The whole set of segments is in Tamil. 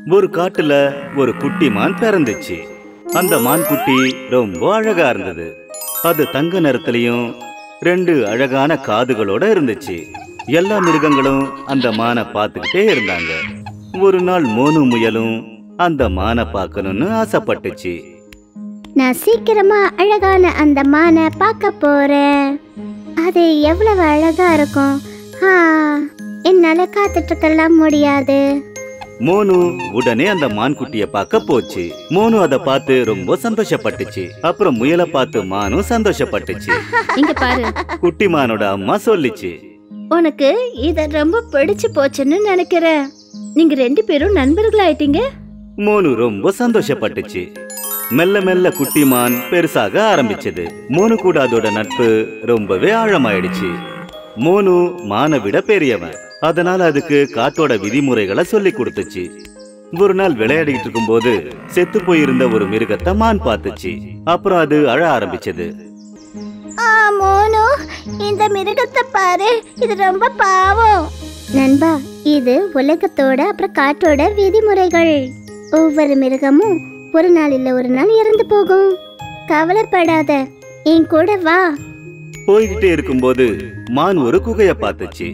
ஒரு காட்டுல ஒரு குட்டி மான் பிறந்துச்சு அந்த மான் குட்டி ரொம்ப அழகா இருந்தது அது தங்க நிறத்திலையும் ரெண்டு அழகான காதுகளோட இருந்துச்சு எல்லா மிருகங்களும் அந்த மானை பார்த்துக்கிட்டே இருந்தாங்க ஒரு நாள் மோனு முயலும் அந்த மானை பார்க்கணும்னு ஆசைப்பட்டுச்சு நான் சீக்கிரமா அழகான அந்த மானை பார்க்க போறேன் அது எவ்வளவு அழகா இருக்கும் ஆ, என்னால காத்துட்டு இருக்கலாம் முடியாது மோனு உடனே அந்த மான் குட்டிய பார்க்க போச்சு மோனு அதை பார்த்து ரொம்ப சந்தோஷப்பட்டுச்சு அப்புறம் முயலை பார்த்து மானும் சந்தோஷப்பட்டுச்சு இங்க பாரு குட்டி மானோட அம்மா சொல்லிச்சு உனக்கு இத ரொம்ப பிடிச்சு போச்சுன்னு நினைக்கிறேன் நீங்க ரெண்டு பேரும் நண்பர்கள் ஆயிட்டீங்க மோனு ரொம்ப சந்தோஷப்பட்டுச்சு மெல்ல மெல்ல குட்டிமான் பெருசாக ஆரம்பிச்சது மோனு கூட அதோட நட்பு ரொம்பவே ஆழமாயிடுச்சு மோனு மானை விட பெரியவன் அதனால அதுக்கு காட்டோட விதிமுறைகளை சொல்லி கொடுத்துச்சு ஒரு நாள் விளையாடிட்டு இருக்கும்போது செத்து போயிருந்த ஒரு மிருகத்தை மான் பார்த்துச்சு அப்புறம் அது அழ ஆரம்பிச்சது ஆ மோனு இந்த மிருகத்தை பாரு இது ரொம்ப பாவம் நண்பா இது உலகத்தோட அப்புறம் காட்டோட விதிமுறைகள் ஒவ்வொரு மிருகமும் ஒரு நாள் இல்ல ஒரு நாள் இறந்து போகும் கவலைப்படாத என் கூட வா போய்கிட்டே இருக்கும்போது மான் ஒரு குகைய பார்த்துச்சு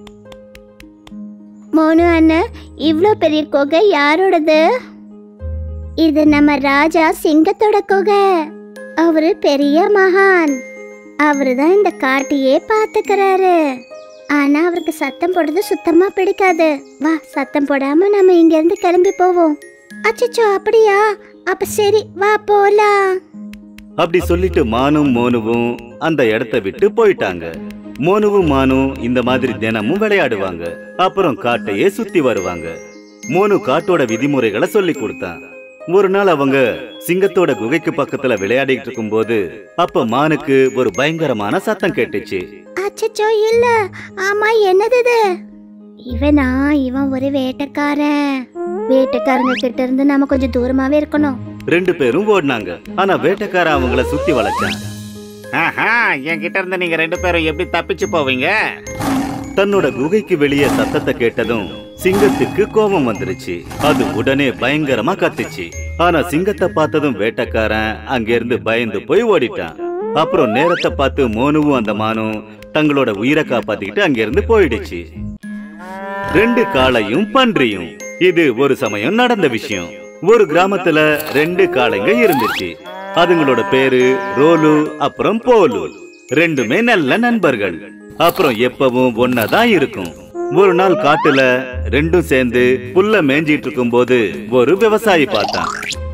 மோனு அண்ணன் இவ்ளோ பெரிய குகை யாரோடது இது நம்ம ராஜா சிங்கத்தோட குகை அவரு பெரிய மகான் அவரு தான் இந்த காட்டையே பாத்துக்கிறாரு ஆனா அவருக்கு சத்தம் போடுறது சுத்தமா பிடிக்காது வா சத்தம் போடாம நம்ம இங்க இருந்து கிளம்பி போவோம் அச்சச்சோ அப்படியா அப்ப சரி வா போலாம் அப்படி சொல்லிட்டு மானும் மோனுவும் அந்த இடத்த விட்டு போயிட்டாங்க மோனுவும் மானும் இந்த மாதிரி தினமும் விளையாடுவாங்க அப்புறம் காட்டையே சுத்தி வருவாங்க மோனு காட்டோட விதிமுறைகளை சொல்லி கொடுத்தான் ஒரு நாள் அவங்க சிங்கத்தோட குகைக்கு பக்கத்துல விளையாடிட்டு இருக்கும்போது அப்ப மானுக்கு ஒரு பயங்கரமான சத்தம் கேட்டுச்சு அச்சச்சோ இல்ல ஆமா என்னது இது இவனா இவன் ஒரு வேட்டைக்காரன் வேட்டைக்காரங்க கிட்ட இருந்து நாம கொஞ்சம் தூரமாவே இருக்கணும் ரெண்டு பேரும் ஓடினாங்க ஆனா வேட்டைக்காரன் அவங்கள சுத்தி வளைச்சான் ஆஹா என்கிட்ட இருந்து நீங்க ரெண்டு பேரும் எப்படி தப்பிச்சு போவீங்க தன்னோட குகைக்கு வெளியே சத்தத்தை கேட்டதும் சிங்கத்துக்கு கோபம் வந்துருச்சு அது உடனே பயங்கரமா கத்துச்சு ஆனா சிங்கத்தை பார்த்ததும் வேட்டைக்காரன் அங்கிருந்து பயந்து போய் ஓடிட்டான் அப்புறம் நேரத்தை பார்த்து மோனுவும் அந்த மானும் தங்களோட உயிரை காப்பாத்திக்கிட்டு அங்கிருந்து போயிடுச்சு ரெண்டு காளையும் பன்றியும் இது ஒரு சமயம் நடந்த விஷயம் ஒரு கிராமத்துல ரெண்டு காளைங்க இருந்துச்சு அதுங்களோட பேரு ரோலு அப்புறம் போலு ரெண்டுமே நல்ல நண்பர்கள் அப்புறம் எப்பவும் ஒன்னதான் இருக்கும் ஒரு நாள் காட்டுல ரெண்டும் சேர்ந்து புல்ல மேய்ஞ்சிட்டு இருக்கும்போது ஒரு விவசாயி பார்த்தான்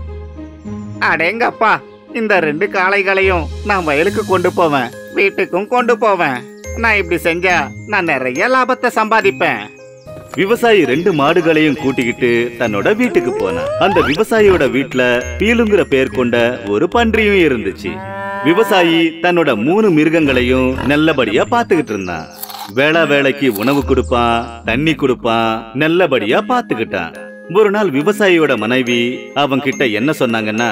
அடேங்கப்பா இந்த ரெண்டு காளைகளையும் நான் வயலுக்கு கொண்டு போவேன் வீட்டுக்கும் கொண்டு போவேன் நான் இப்படி செஞ்சா நான் நிறைய லாபத்தை சம்பாதிப்பேன் விவசாயி ரெண்டு மாடுகளையும் கூட்டிக்கிட்டு தன்னோட வீட்டுக்கு போனான் அந்த விவசாயியோட வீட்ல பீலுங்கிற பேர் கொண்ட ஒரு பன்றியும் இருந்துச்சு விவசாயி தன்னோட மூணு மிருகங்களையும் நல்லபடியா பாத்துக்கிட்டு இருந்தான் வேளா வேலைக்கு உணவு கொடுப்பான் தண்ணி கொடுப்பான் நல்லபடியா பாத்துக்கிட்டான் ஒரு நாள் விவசாயியோட மனைவி அவங்க கிட்ட என்ன சொன்னாங்கன்னா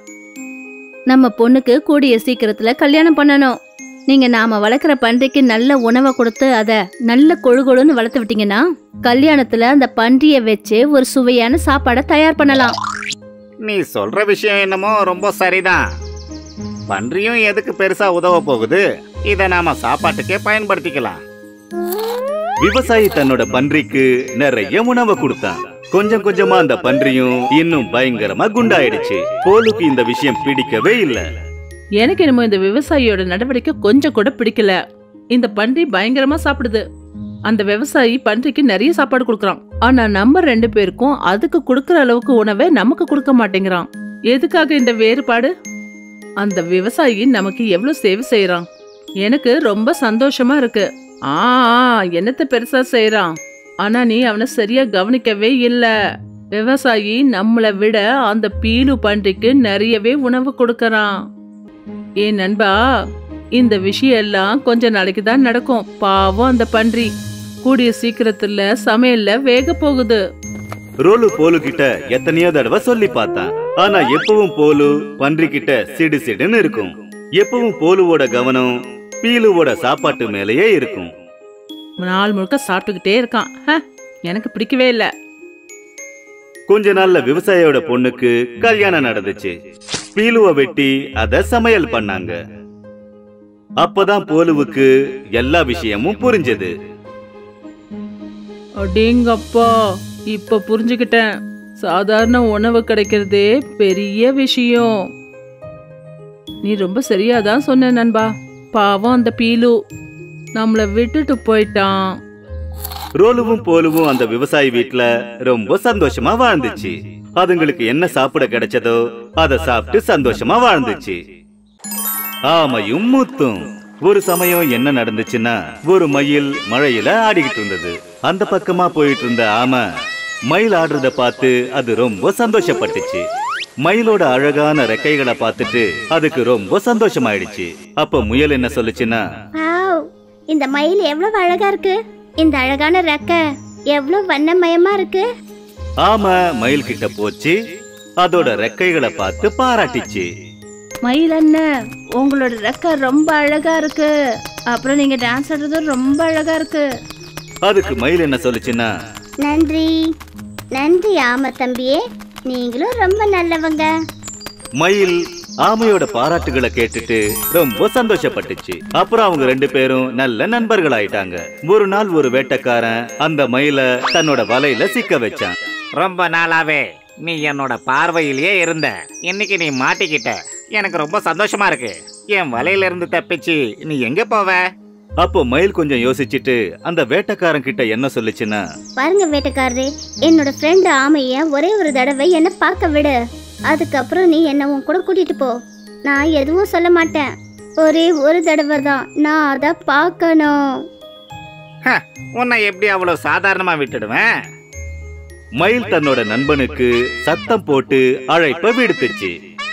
நம்ம பொண்ணுக்கு கூடிய சீக்கிரத்துல கல்யாணம் பண்ணணும் நீங்க நாம வளர்க்குற பன்றிக்கு நல்ல உணவை கொடுத்து அத நல்ல கொழு கொழுன்னு வளர்த்து விட்டீங்கன்னா கல்யாணத்துல அந்த பன்றிய வச்சு ஒரு சுவையான சாப்பாடை தயார் பண்ணலாம் நீ சொல்ற விஷயம் என்னமோ ரொம்ப சரிதான் பன்றியும் எதுக்கு பெருசா உதவ போகுது இத நாம சாப்பாட்டுக்கே பயன்படுத்திக்கலாம் விவசாயி தன்னோட பன்றிக்கு நிறைய உணவை கொடுத்தான் கொஞ்சம் கொஞ்சமா அந்த பன்றியும் இன்னும் பயங்கரமா குண்டாயிடுச்சு போலுக்கு இந்த விஷயம் பிடிக்கவே இல்ல எனக்கு என்னமோ இந்த விவசாயியோட நடவடிக்கை கொஞ்சம் கூட பிடிக்கல இந்த பன்றி பயங்கரமா சாப்பிடுது அந்த விவசாயி பன்றிக்கு நிறைய சாப்பாடு கொடுக்கறான் ஆனா நம்ம ரெண்டு பேருக்கும் அதுக்கு கொடுக்கற அளவுக்கு உணவை நமக்கு கொடுக்க மாட்டேங்கிறான் எதுக்காக இந்த வேறுபாடு அந்த விவசாயி நமக்கு எவ்வளவு சேவை செய்யறான் எனக்கு ரொம்ப சந்தோஷமா இருக்கு ஆ ஆ, என்னத்த பெருசா செய்யறான் ஆனா நீ அவனை சரியா கவனிக்கவே இல்ல விவசாயி நம்மளை விட அந்த பீலு பன்றிக்கு நிறையவே உணவு கொடுக்கறான் ஏன் நண்பா இந்த விஷயம் எல்லாம் கொஞ்ச நாளைக்கு தான் நடக்கும் பாவம் அந்த பன்றி கூடிய சீக்கிரத்துல சமையல்ல வேக போகுது ரோலு போலு கிட்ட எத்தனையோ தடவை சொல்லி பார்த்தான் ஆனா எப்பவும் போலு பன்றி கிட்ட சிடு சிடுன்னு இருக்கும் எப்பவும் போலுவோட கவனம் பீலுவோட சாப்பாட்டு மேலேயே இருக்கும் நாள் முழுக்க சாப்பிட்டுக்கிட்டே இருக்கான் ஹ, எனக்கு பிடிக்கவே இல்லை கொஞ்ச நாள்ல விவசாயியோட பொண்ணுக்கு கல்யாணம் நடந்துச்சு பீலுவ வெட்டி அத சமையல் பண்ணாங்க அப்பதான் போலுவுக்கு எல்லா விஷயமும் புரிஞ்சது அடேங்கப்பா இப்ப புரிஞ்சுக்கிட்டேன் சாதாரண உணவு கிடைக்கிறதே பெரிய விஷயம் நீ ரொம்ப சரியாதான் சொன்ன நண்பா பாவம் அந்த பீலு நம்மள விட்டுட்டு போயிட்டான் ரோலுவும் போலுவும் அந்த விவசாயி வீட்ல ரொம்ப சந்தோஷமா வாழ்ந்துச்சு அதுங்களுக்கு என்ன சாப்பிட கிடைச்சதோ அத சாப்பிட்டு சந்தோஷமா வாழ்ந்துச்சு ஆமையும் முத்தும் ஒரு சமயம் என்ன நடந்துச்சுன்னா ஒரு மயில் மழையில ஆடிக்கிட்டு இருந்தது அந்த பக்கமா போயிட்டு இருந்த ஆமை மயில் ஆடுறத பார்த்து அது ரொம்ப சந்தோஷப்பட்டுச்சு மயிலோட அழகான ரெக்கைகளை பார்த்துட்டு அதுக்கு ரொம்ப சந்தோஷமாயிடுச்சு அப்ப முயல் என்ன சொல்லுச்சுன்னா வாவ் இந்த மயில் எவ்வளவு அழகா இருக்கு இந்த அழகான ரெக்கை எவ்வளவு வண்ணமயமா இருக்கு ஆமை மயில் கிட்ட போச்சு அதோட ரெக்கைகளை பார்த்து பாராட்டிச்சு மயில் அண்ணன் உங்களோட ரெக்கை ரொம்ப அழகா இருக்கு அப்புறம் நீங்க டான்ஸ் ஆடுறதும் ரொம்ப அழகா இருக்கு அதுக்கு மயில் என்ன சொல்லுச்சுன்னா நன்றி நன்றி ஆமா தம்பியே நீங்களும் ரொம்ப நல்லவங்க மயில் ஆமையோட பாராட்டுகளை கேட்டுட்டு ரொம்ப சந்தோஷப்பட்டுச்சு அப்புறம் அவங்க ரெண்டு பேரும் நல்ல நண்பர்கள் ஆயிட்டாங்க ஒரு நாள் ஒரு வேட்டைக்காரன் அந்த மயிலை தன்னோட வலையில சிக்க வச்சான் ரொம்ப நாளாவே நீ என்னோட பார்வையிலேயே இருந்த இன்னைக்கு நீ மாட்டிக்கிட்ட எனக்கு ரொம்ப சந்தோஷமா இருக்கு என் வலையில இருந்து தப்பிச்சு நீ எங்க போவ அப்போ மயில் கொஞ்சம் யோசிச்சுட்டு அந்த வேட்டைக்காரன் கிட்ட என்ன சொல்லுச்சுன்னா பாருங்க வேட்டைக்காரரே என்னோட ஃப்ரெண்டு ஆமைய ஒரே ஒரு தடவை என்ன பார்க்க விடு அதுக்கப்புறம் நீ என்ன உன் கூட கூட்டிட்டு போ நான் எதுவும் சொல்ல மாட்டேன் ஒரே ஒரு தடவை தான் நான் அதை பார்க்கணும் ஹ, உன்னை எப்படி அவ்வளவு சாதாரணமா விட்டுடுவேன் மயில் தன்னோட நண்பனுக்கு சத்தம் போட்டு அழைப்ப விடுத்துச்சு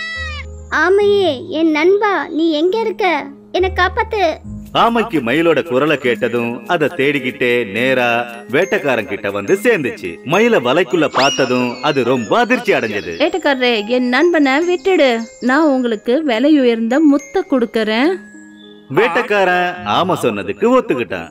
ஆமையே என் நண்பா நீ எங்க இருக்க என்னை காப்பாத்து ஆமைக்கு மயிலோட குரலை கேட்டதும் அதை தேடிக்கிட்டே நேரா வேட்டைக்காரன் கிட்ட வந்து சேர்ந்துச்சு மயில வலைக்குள்ள பார்த்ததும் அது ரொம்ப அதிர்ச்சி அடைஞ்சது வேட்டைக்காரரே என் நண்பனை விட்டுடு நான் உங்களுக்கு விலை உயர்ந்த முத்த கொடுக்கறேன் வேட்டைக்காரன் ஆமை சொன்னதுக்கு ஒத்துக்கிட்டான்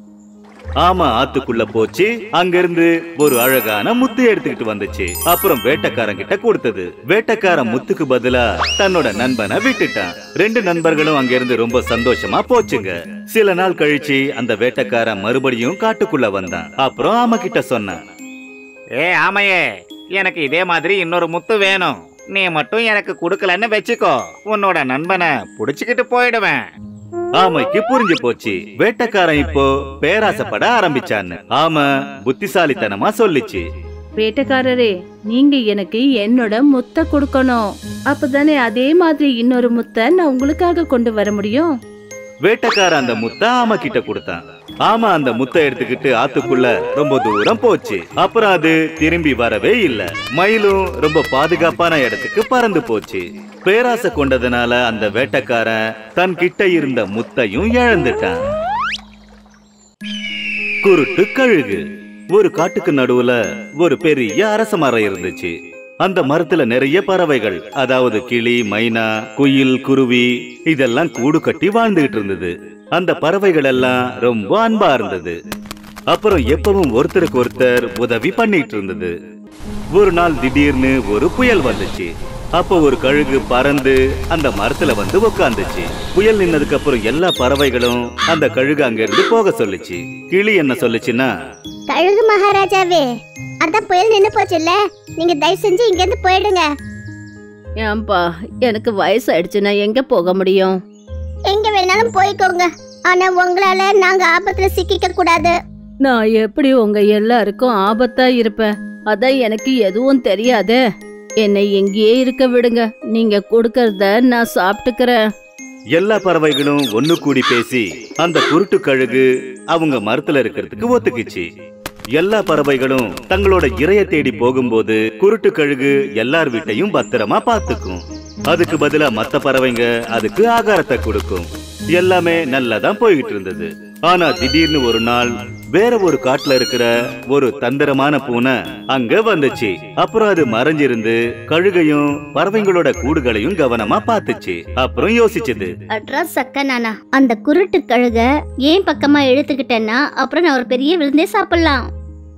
ஆமா ஆத்துக்குள்ள போச்சு அங்கிருந்து ஒரு அழகான முத்து எடுத்துக்கிட்டு வந்துச்சு அப்புறம் வேட்டைக்காரன் கிட்ட கொடுத்தது வேட்டைக்காரன் முத்துக்கு பதிலா தன்னோட நண்பனை விட்டுட்டான் ரெண்டு நண்பர்களும் அங்கிருந்து ரொம்ப சந்தோஷமா போச்சுங்க சில நாள் கழிச்சு அந்த வேட்டைக்காரன் மறுபடியும் காட்டுக்குள்ள வந்தான் அப்புறம் ஆமை கிட்ட சொன்னான் ஏ ஆமையே எனக்கு இதே மாதிரி இன்னொரு முத்து வேணும் நீ மட்டும் எனக்கு கொடுக்கலன்னு வச்சுக்கோ உன்னோட நண்பனை புடிச்சுக்கிட்டு போயிடுவேன் ஆமைக்கு புரிஞ்சு போச்சு வேட்டைக்காரன் இப்போ பேராசப்பட ஆரம்பிச்சான்னு ஆமை புத்திசாலித்தனமா சொல்லிச்சு வேட்டைக்காரரே நீங்க எனக்கு என்னோட முத்த கொடுக்கணும் அப்பதானே அதே மாதிரி இன்னொரு முத்த நான் உங்களுக்காக கொண்டு வர முடியும் வேட்டைக்காரன் அந்த முத்தை ஆமை கிட்ட கொடுத்தான் ஆமா அந்த முத்தை எடுத்துக்கிட்டு ஆத்துக்குள்ள ரொம்ப தூரம் போச்சு அப்புறம் அது திரும்பி வரவே இல்ல மயிலும் ரொம்ப பாதுகாப்பான இடத்துக்கு பறந்து போச்சு பேராசை கொண்டதுனால அந்த வேட்டைக்காரன் தன் கிட்ட இருந்த முத்தையும் இழந்துட்டான் குருட்டு கழுகு ஒரு காட்டுக்கு நடுவுல ஒரு பெரிய அரச மரம் இருந்துச்சு அந்த மரத்துல நிறைய பறவைகள் அதாவது கிளி மைனா குயில் குருவி இதெல்லாம் கூடு கட்டி வாழ்ந்துகிட்டு இருந்தது அந்த பறவைகள் எல்லாம் ரொம்ப அன்பா இருந்தது அப்புறம் எப்பவும் ஒருத்தருக்கு ஒருத்தர் உதவி பண்ணிட்டு இருந்தது ஒரு நாள் திடீர்னு ஒரு புயல் வந்துச்சு அப்போ ஒரு கழுகு பறந்து அந்த மரத்துல வந்து உட்காந்துச்சு புயல் நின்னதுக்கு அப்புறம் எல்லா பறவைகளும் அந்த கழுகு அங்க இருந்து போக சொல்லுச்சு கிளி என்ன சொல்லுச்சுன்னா கழுகு மகாராஜாவே அதான் புயல் நின்னு போச்சுல்ல நீங்க தயவு செஞ்சு இங்க இருந்து போயிடுங்க ஏன்பா எனக்கு வயசாயிடுச்சு நான் எங்க போக முடியும் எங்க வேணாலும் போய்க்கோங்க ஆனா உங்களால நாங்க ஆபத்துல சிக்கிக்க கூடாது நான் எப்படி உங்க எல்லாருக்கும் ஆபத்தா இருப்பேன் அதான் எனக்கு எதுவும் தெரியாதே என்னை எங்கேயே இருக்க விடுங்க நீங்க கொடுக்கறத நான் சாப்பிட்டுக்கிறேன் எல்லா பறவைகளும் ஒண்ணு கூடி பேசி அந்த குருட்டு கழுகு அவங்க மரத்துல இருக்கிறதுக்கு ஒத்துக்குச்சு எல்லா பறவைகளும் தங்களோட இரைய தேடி போகும்போது குருட்டு கழுகு எல்லார் வீட்டையும் பத்திரமா பாத்துக்கும் அதுக்கு பதிலா மத்த பறவைங்க அதுக்கு ஆகாரத்தை கொடுக்கும் எல்லாமே நல்லாதான் போய்கிட்டு இருந்தது ஆனா திடீர்னு ஒரு நாள் வேற ஒரு காட்டுல இருக்கிற ஒரு தந்திரமான பூனை அங்க வந்துச்சு அப்புறம் அது மறைஞ்சிருந்து கழுகையும் பறவைங்களோட கூடுகளையும் கவனமா பாத்துச்சு அப்புறம் யோசிச்சது அட்ரஸ் சக்க நானா அந்த குருட்டு கழுக ஏன் பக்கமா இழுத்துக்கிட்டேன்னா அப்புறம் நான் ஒரு பெரிய விருந்தே சாப்பிடலாம்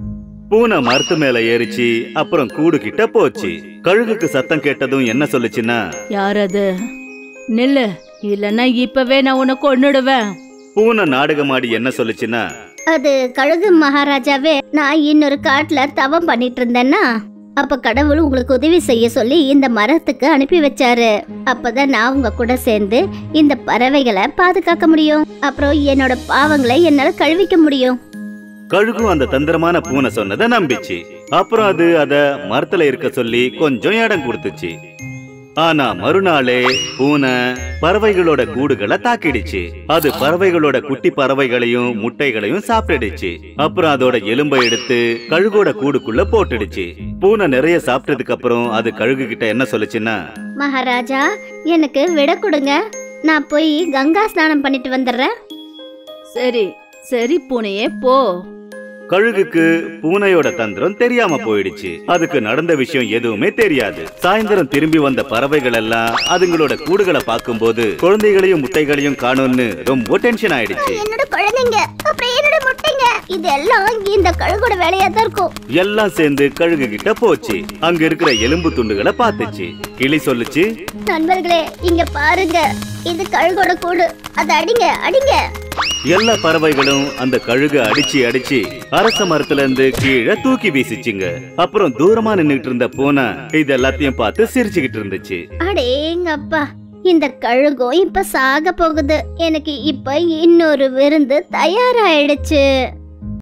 பூனை மரத்து மேல ஏறிச்சு அப்புறம் கூடு கிட்ட போச்சு கழுகுக்கு சத்தம் கேட்டதும் என்ன சொல்லுச்சுன்னா யார் அது நில்லு இல்லைன்னா இப்பவே நான் உன்னை கொன்னுடுவேன் பூனை நாடகமாடி என்ன சொல்லுச்சுன்னா அது கழுகு மகாராஜாவே நான் இன்னொரு காட்டுல தவம் பண்ணிட்டு இருந்தேன்னா அப்ப கடவுள் உங்களுக்கு உதவி செய்ய சொல்லி இந்த மரத்துக்கு அனுப்பி வச்சாரு அப்பதான் நான் உங்க கூட சேர்ந்து இந்த பறவைகளை பாதுகாக்க முடியும் அப்புறம் என்னோட பாவங்களை என்னால கழுவிக்க முடியும் கழுகும் அந்த தந்திரமான பூனை சொன்னதை நம்பிச்சு அப்புறம் அது அத மரத்துல இருக்க சொல்லி கொஞ்சம் இடம் கொடுத்துச்சு ஆனா மறுநாளே பூனை பறவைகளோட கூடுகளை தாக்கிடுச்சு அது பறவைகளோட குட்டி பறவைகளையும் முட்டைகளையும் சாப்பிட்டுடுச்சு அப்புறம் அதோட எலும்பை எடுத்து கழுகோட கூடுக்குள்ள போட்டுடுச்சு பூனை நிறைய சாப்பிட்டதுக்கு அப்புறம் அது கழுகு கிட்ட என்ன சொல்லுச்சுன்னா மகாராஜா எனக்கு விட கொடுங்க நான் போய் கங்கா ஸ்நானம் பண்ணிட்டு வந்துடுறேன் சரி சரி பூனையே போ கழுகுக்கு பூனையோட தந்திரம் தெரியாம போயிடுச்சு அதுக்கு நடந்த விஷயம் எதுவுமே தெரியாது சாயந்தரம் திரும்பி வந்த பறவைகள் எல்லாம் அதுங்களோட கூடுகளை பார்க்கும்போது குழந்தைகளையும் முட்டைகளையும் காணும்னு ரொம்ப டென்ஷன் ஆயிடுச்சு என்னோட குழந்தைங்க அப்புறம் என்னோட முட்டைங்க இதெல்லாம் இந்த கழுகோட வேலையா தான் இருக்கும் எல்லாம் சேர்ந்து கழுகு கிட்ட போச்சு அங்க இருக்கிற எலும்பு துண்டுகளை பார்த்துச்சு கிளி சொல்லுச்சு நண்பர்களே இங்க பாருங்க இது கழுகோட கூடு அதை அடிங்க அடிங்க எல்லா பறவைகளும் அந்த கழுக அடிச்சு அடிச்சு அரச மரத்துல இருந்து கீழே தூக்கி வீசிச்சுங்க அப்புறம் தூரமா நின்னுட்டு இருந்த பூனை இது எல்லாத்தையும் பார்த்து சிரிச்சுக்கிட்டு இருந்துச்சு அடேங்கப்பா இந்த கழுகும் இப்ப சாக போகுது எனக்கு இப்ப இன்னொரு விருந்து தயாராயிடுச்சு